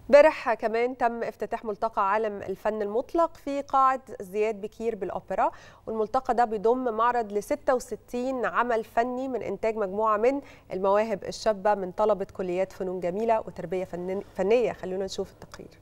امبارح كمان تم افتتاح ملتقى عالم الفن المطلق في قاعة زياد بكير بالأوبرا والملتقى ده بيضم معرض ل 66 عمل فني من إنتاج مجموعة من المواهب الشابة من طلبة كليات فنون جميلة وتربية فنن- فنية خلونا نشوف التقرير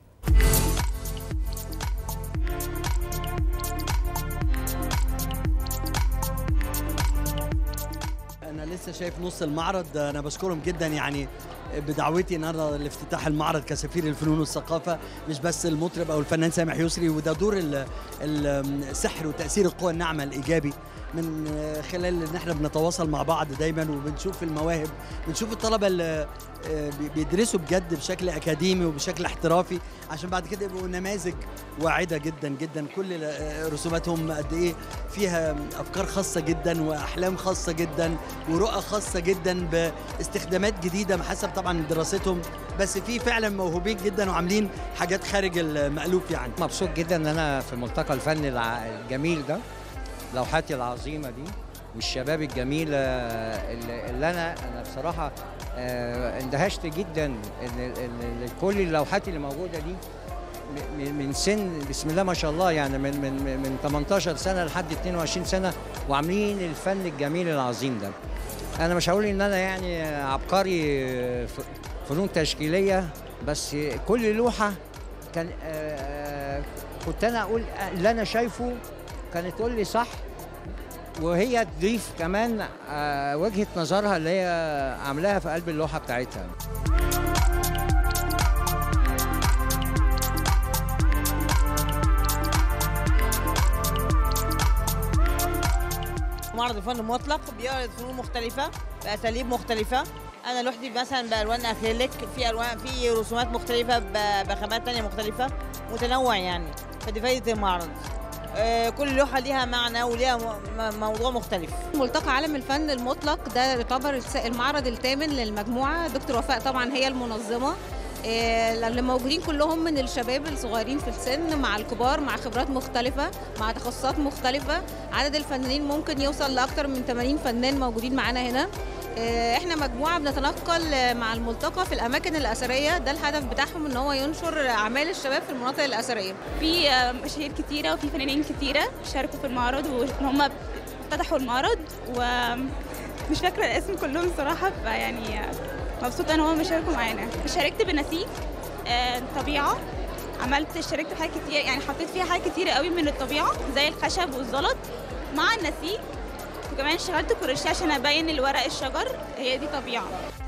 انا لسه شايف نص المعرض انا بشكرهم جدا يعني بدعوتي النهارده لافتتاح المعرض كسفير الفنون والثقافه مش بس المطرب او الفنان سامح يسري وده دور ال- ال- السحر وتاثير القوى الناعمه الايجابي من خلال ان احنا بنتواصل مع بعض دايما وبنشوف المواهب بنشوف الطلبه اللي بي- بيدرسوا بجد بشكل اكاديمي وبشكل احترافي عشان بعد كده يبقوا نماذج واعده جدا جدا كل رسوماتهم قد ايه فيها افكار خاصه جدا واحلام خاصه جدا ورؤى خاصه جدا باستخدامات جديده حسب طبعا دراستهم بس في فعلا موهوبين جدا وعاملين حاجات خارج المألوف يعني مبسوط جدا ان انا في ملتقى الفن الع- الجميل ده لوحاتي العظيمه دي والشباب الجميله اللي اللي انا انا بصراحه آه، اندهشت جدا ان إن- إن كل اللوحات اللي موجوده دي م- م- من سن بسم الله ما شاء الله يعني من من من- من 18 سنه لحد 22 سنه وعاملين الفن الجميل العظيم ده انا مش هقول ان انا يعني عبقري ف- فنون تشكيليه بس كل لوحه كان آه، كنت انا اقول اللي انا شايفه كانت تقول لي صح وهي تضيف كمان آه، وجهه نظرها اللي هي عاملاها في قلب اللوحه بتاعتها معرض الفن المطلق بيعرض فنون مختلفة بأساليب مختلفة أنا لوحدي مثلا بألوان أكريليك في ألوان في رسومات مختلفة ب- بخامات تانية مختلفة متنوع يعني فدي فايدة المعرض آه، كل لوحة ليها معنى وليها م- م- موضوع مختلف ملتقى عالم الفن المطلق ده يعتبر الس- المعرض الثامن للمجموعة دكتور وفاء طبعا هي المنظمة إيه، اللي موجودين كلهم من الشباب الصغيرين في السن مع الكبار مع خبرات مختلفة مع تخصصات مختلفة عدد الفنانين ممكن يوصل لأكثر من 80 فنان موجودين معانا هنا إيه، احنا مجموعة بنتنقل آه، مع الملتقى في الأماكن الأثرية ده الهدف بتاعهم ان هو ينشر أعمال الشباب في المناطق الأثرية في آه، مشاهير كتيرة وفي فنانين كتيرة شاركوا في المعرض وإن هم افتتحوا المعرض ومش فاكرة الاسم كلهم صراحة فيعني آه، مبسوطة إن هم شاركوا معانا شاركت بنسيج آه، طبيعة عملت شاركت في حاجات كتير يعني حطيت فيها حاجات كتيرة قوي من الطبيعة زي الخشب والزلط مع النسيج وكمان اشتغلت كروشيه عشان ابين الورق الشجر هي دي طبيعة